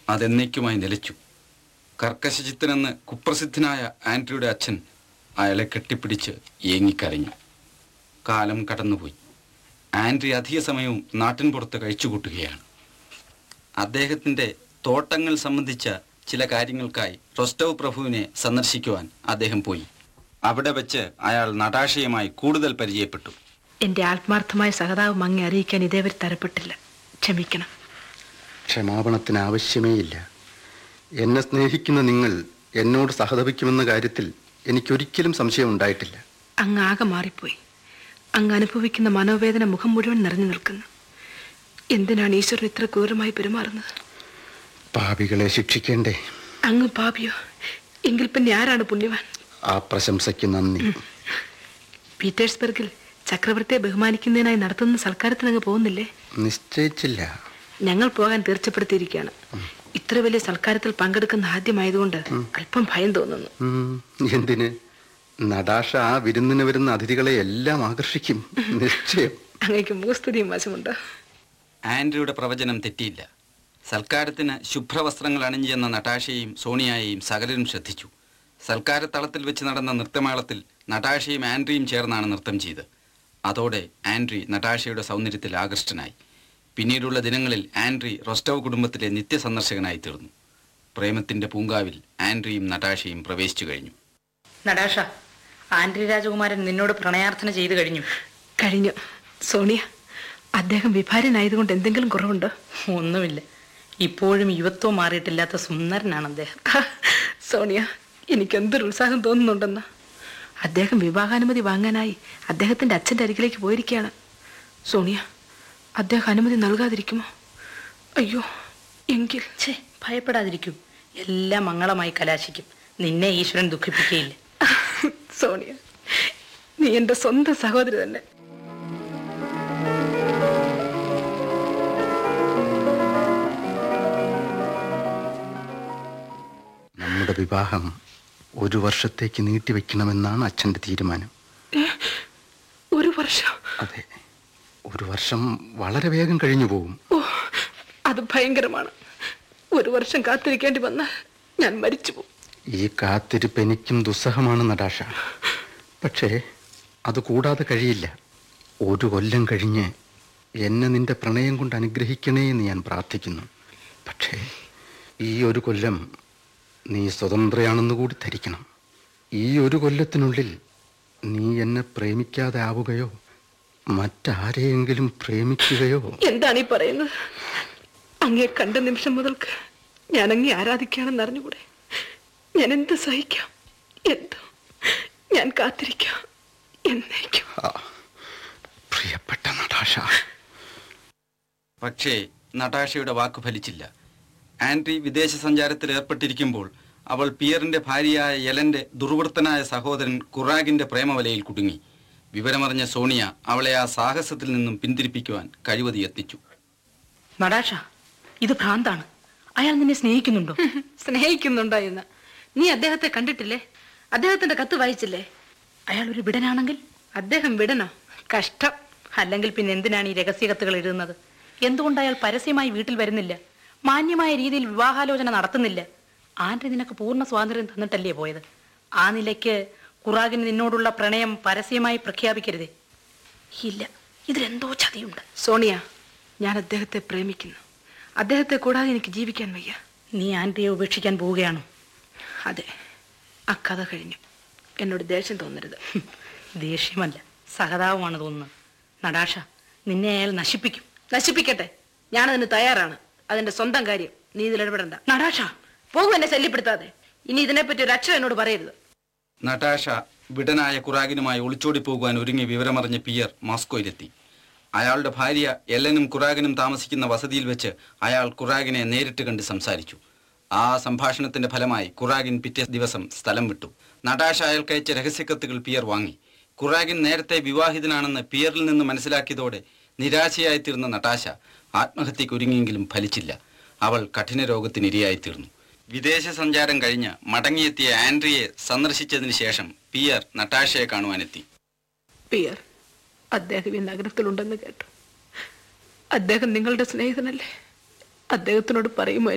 അതെന്നേക്കുമായി നിലച്ചു കർക്കശചിത്തനെന്ന് കുപ്രസിദ്ധനായ ആൻഡ്രിയുടെ അച്ഛൻ അയാളെ കെട്ടിപ്പിടിച്ച് ഏങ്ങിക്കരഞ്ഞു കാലം കടന്നുപോയി ആൻഡ്രി അധിക സമയവും നാട്ടിൻ പുറത്ത് കഴിച്ചുകൂട്ടുകയാണ് അദ്ദേഹത്തിൻ്റെ തോട്ടങ്ങൾ സംബന്ധിച്ച ചില കാര്യങ്ങൾക്കായി റൊസ്റ്റവ് പ്രഭുവിനെ സന്ദർശിക്കുവാൻ അദ്ദേഹം പോയി അവിടെ വെച്ച് അയാൾ നടാഷയുമായി കൂടുതൽ പരിചയപ്പെട്ടു എന്റെ ആത്മാർത്ഥമായ സഹതാപം അങ്ങെ അറിയിക്കാൻ ഇതേവരെ തരപ്പെട്ടില്ല ക്ഷമിക്കണം ക്ഷമാപണത്തിന് ആവശ്യമേയില്ല എന്നെ സ്നേഹിക്കുന്ന നിങ്ങൾ എന്നോട് സഹതപിക്കുമെന്ന കാര്യത്തിൽ എനിക്കൊരിക്കലും സംശയം ഉണ്ടായിട്ടില്ല അങ്ങ് ആകെ മാറിപ്പോയി അങ്ങ് അനുഭവിക്കുന്ന മനോവേദന മുഖം മുഴുവൻ നിറഞ്ഞു നിൽക്കുന്നു എന്തിനാണ് ഈശ്വരൻ ഇത്ര ക്രൂരമായി പെരുമാറുന്നത് പാപികളെ ശിക്ഷിക്കേണ്ടേ അങ്ങ് പാപിയോ എങ്കിൽ പിന്നെ ആരാണ് പുണ്യവാൻ ആ പ്രശംസയ്ക്ക് നന്ദി പീറ്റേഴ്സ്ബർഗിൽ ചക്രവർത്തിയെ ബഹുമാനിക്കുന്നതിനായി നടത്തുന്ന സൽക്കാരത്തിന് അങ്ങ് പോകുന്നില്ലേ നിശ്ചയിച്ചില്ല ഞങ്ങൾ പോകാൻ തീർച്ചപ്പെടുത്തിയിരിക്കുകയാണ് ഇത്ര വലിയ സൽക്കാരത്തിൽ പങ്കെടുക്കുന്ന ആദ്യമായതുകൊണ്ട് അല്പം ഭയം തോന്നുന്നു ഉം, എന്തിന് നടാഷ ആ വിരുന്നിന് വരുന്ന അതിഥികളെ എല്ലാം ആകർഷിക്കും നിശ്ചയം അങ്ങേക്ക് മുഖസ്തുതിയും വശമുണ്ടോ ആൻഡ്രിയുടെ പ്രവചനം തെറ്റിയില്ല സൽക്കാരത്തിന് ശുഭ്രവസ്ത്രങ്ങൾ അണിഞ്ഞെന്ന നടാഷയെയും സോണിയയെയും സകലരും ശ്രദ്ധിച്ചു സൽക്കാരത്തളത്തിൽ വെച്ച് നടന്ന നൃത്തമേളത്തിൽ നടാഷയും ആൻഡ്രിയും ചേർന്നാണ് നൃത്തം ചെയ്ത് അതോടെ ആൻഡ്രി നടാഷയുടെ സൗന്ദര്യത്തിൽ ആകൃഷ്ടനായി പിന്നീടുള്ള ദിനങ്ങളിൽ ആൻഡ്രി റൊസ്റ്റവ് കുടുംബത്തിലെ നിത്യസന്ദർശകനായി തീർന്നു പ്രേമത്തിന്റെ പൂങ്കാവിൽ ആൻഡ്രിയും നടാഷയും പ്രവേശിച്ചു കഴിഞ്ഞു നടാഷ ആന്റണി രാജകുമാരൻ നിന്നോട് പ്രണയാർത്ഥന ചെയ്തു കഴിഞ്ഞു കഴിഞ്ഞു സോണിയ അദ്ദേഹം വിഭാര്യനായതുകൊണ്ട് എന്തെങ്കിലും കുറവുണ്ടോ ഒന്നുമില്ല ഇപ്പോഴും യുവത്വം മാറിയിട്ടില്ലാത്ത സുന്ദരനാണ് അദ്ദേഹം സോണിയ എനിക്ക് എന്തൊരു ഉത്സാഹം തോന്നുന്നുണ്ടെന്ന് അദ്ദേഹം വിവാഹാനുമതി വാങ്ങാനായി അദ്ദേഹത്തിന്റെ അച്ഛന്റെ അരികിലേക്ക് പോയിരിക്കുകയാണ് സോണിയ അദ്ദേഹം അനുമതി നൽകാതിരിക്കുമോ അയ്യോ എങ്കിൽ ഛേ ഭയപ്പെടാതിരിക്കൂ എല്ലാം മംഗളമായി കലാശിക്കും നിന്നെ ഈശ്വരൻ ദുഃഖിപ്പിക്കുകയില്ല സോണിയ നീ എന്റെ സ്വന്തം സഹോദരി തന്നെ നമ്മുടെ വിവാഹം ഒരു വർഷത്തേക്ക് നീട്ടിവെക്കണമെന്നാണ് അച്ഛൻ്റെ തീരുമാനം ഒരു വർഷം അതെ ഒരു വർഷം വളരെ വേഗം കഴിഞ്ഞു പോകും ഓ അത് ഭയങ്കരമാണ് ഒരു വർഷം കാത്തിരിക്കേണ്ടി വന്നാൽ ഞാൻ മരിച്ചു പോകും ഈ കാത്തിരിപ്പ് എനിക്കും ദുസ്സഹമാണ് നടാഷ പക്ഷേ അത് കൂടാതെ കഴിയില്ല ഒരു കൊല്ലം കഴിഞ്ഞ് എന്നെ നിന്റെ പ്രണയം കൊണ്ട് അനുഗ്രഹിക്കണേ എന്ന് ഞാൻ പ്രാർത്ഥിക്കുന്നു പക്ഷേ ഈ ഒരു കൊല്ലം നീ സ്വതന്ത്രയാണെന്ന് കൂടി ധരിക്കണം ഈ ഒരു കൊല്ലത്തിനുള്ളിൽ നീ എന്നെ പ്രേമിക്കാതെ ആവുകയോ മറ്റാരെയെങ്കിലും പ്രേമിക്കുകയോ എന്താണ് ഈ പറയുന്നത് അങ്ങേ കണ്ട നിമിഷം മുതൽക്ക് ഞാൻ അങ്ങേ ആരാധിക്കുകയാണെന്ന് അറിഞ്ഞുകൂടെ ഞാൻ എന്ത് സഹിക്കാം എന്ത് ഞാൻ കാത്തിരിക്കാം എന്നേക്കും ആ, പ്രിയപ്പെട്ട നടാഷ പക്ഷേ നടാഷയുടെ വാക്ക് ഫലിച്ചില്ല ആൻഡ്രി വിദേശ സഞ്ചാരത്തിൽ ഏർപ്പെട്ടിരിക്കുമ്പോൾ അവൾ പിയറിന്റെ ഭാര്യയായ യലന്റെ ദുർവൃത്തനായ സഹോദരൻ കുറാഗിന്റെ പ്രേമവലയിൽ കുടുങ്ങി വിവരമറിഞ്ഞ സോണിയ അവളെ ആ സാഹസത്തിൽ നിന്നും പിന്തിരിപ്പിക്കുവാൻ കഴിവതി എത്തിച്ചു നടാഷ ഇത് ഭ്രാന്താണ് അയാൾ നിന്നെ സ്നേഹിക്കുന്നുണ്ടോ സ്നേഹിക്കുന്നുണ്ടോ എന്ന് നീ അദ്ദേഹത്തെ കണ്ടിട്ടില്ലേ അദ്ദേഹത്തിന്റെ കത്ത് വായിച്ചില്ലേ അയാൾ ഒരു വിടനാണെങ്കിൽ അദ്ദേഹം വിടണോ കഷ്ടം അല്ലെങ്കിൽ പിന്നെ എന്തിനാണ് ഈ രഹസ്യ കത്തുകൾ എഴുതുന്നത് എന്തുകൊണ്ട് അയാൾ പരസ്യമായി വീട്ടിൽ വരുന്നില്ല മാന്യമായ രീതിയിൽ വിവാഹാലോചന നടത്തുന്നില്ല ആന്റി നിനക്ക് പൂർണ്ണ സ്വാതന്ത്ര്യം തന്നിട്ടല്ലേ പോയത് ആ നിലയ്ക്ക് ഖുറാഖിന് നിന്നോടുള്ള പ്രണയം പരസ്യമായി പ്രഖ്യാപിക്കരുതേ ഇല്ല ഇതിലെന്തോ ചതിയുണ്ട് സോണിയ ഞാൻ അദ്ദേഹത്തെ പ്രേമിക്കുന്നു അദ്ദേഹത്തെ കൂടാതെ എനിക്ക് ജീവിക്കാൻ വയ്യ നീ ആന്റിയെ ഉപേക്ഷിക്കാൻ പോവുകയാണോ അതെ ആ കഥ കഴിഞ്ഞു എന്നോട് ദേഷ്യം തോന്നരുത് ഹും, ദേഷ്യമല്ല സഹതാപമാണ് തോന്നുന്നത് നടാഷ നിന്നെ അയാൾ നശിപ്പിക്കും നശിപ്പിക്കട്ടെ ഞാനതിന് തയ്യാറാണ് അതിന്റെ സ്വന്തം കാര്യം നീ ഇതിൽ ഇടപെടണ്ട നടാഷ പോകും എന്നെ ശല്യപ്പെടുത്താതെ ഇനി ഇതിനെപ്പറ്റി ഒരു അക്ഷരം എന്നോട് പറയരുത് നടാഷ വിടനായ കുറാഗിനുമായി ഒളിച്ചോടി പോകുവാൻ ഒരുങ്ങി വിവരമറിഞ്ഞ പിയർ മോസ്കോയിലെത്തി അയാളുടെ ഭാര്യ എല്ലനും കുറാഗിനും താമസിക്കുന്ന വസതിയിൽ വെച്ച് അയാൾ കുറാഗിനെ നേരിട്ട് കണ്ട് സംസാരിച്ചു ആ സംഭാഷണത്തിന്റെ ഫലമായി കുറാഗിൻ പിറ്റേ ദിവസം സ്ഥലം വിട്ടു നടാഷ അയാൾക്കയച്ച രഹസ്യക്കത്തുകൾ പിയർ വാങ്ങി കുറാഗിൻ നേരത്തെ വിവാഹിതനാണെന്ന് പിയറിൽ നിന്ന് മനസ്സിലാക്കിയതോടെ നിരാശയായിത്തീർന്ന നടാശ ആത്മഹത്യക്ക് ഒരുങ്ങിയെങ്കിലും ഫലിച്ചില്ല അവൾ കഠിന രോഗത്തിന് ഇരയായിത്തീർന്നു വിദേശ സഞ്ചാരം കഴിഞ്ഞ് മടങ്ങിയെത്തിയ ആൻഡ്രിയെ സന്ദർശിച്ചതിന് ശേഷം പിയർ നട്ടാഷയെ കാണുവാനെത്തി പിയർ അദ്ദേഹം ഈ നഗരത്തിലുണ്ടെന്ന് കേട്ടു അദ്ദേഹം നിങ്ങളുടെ സ്നേഹിതനല്ലേ അദ്ദേഹത്തിനോട് പറയുമോ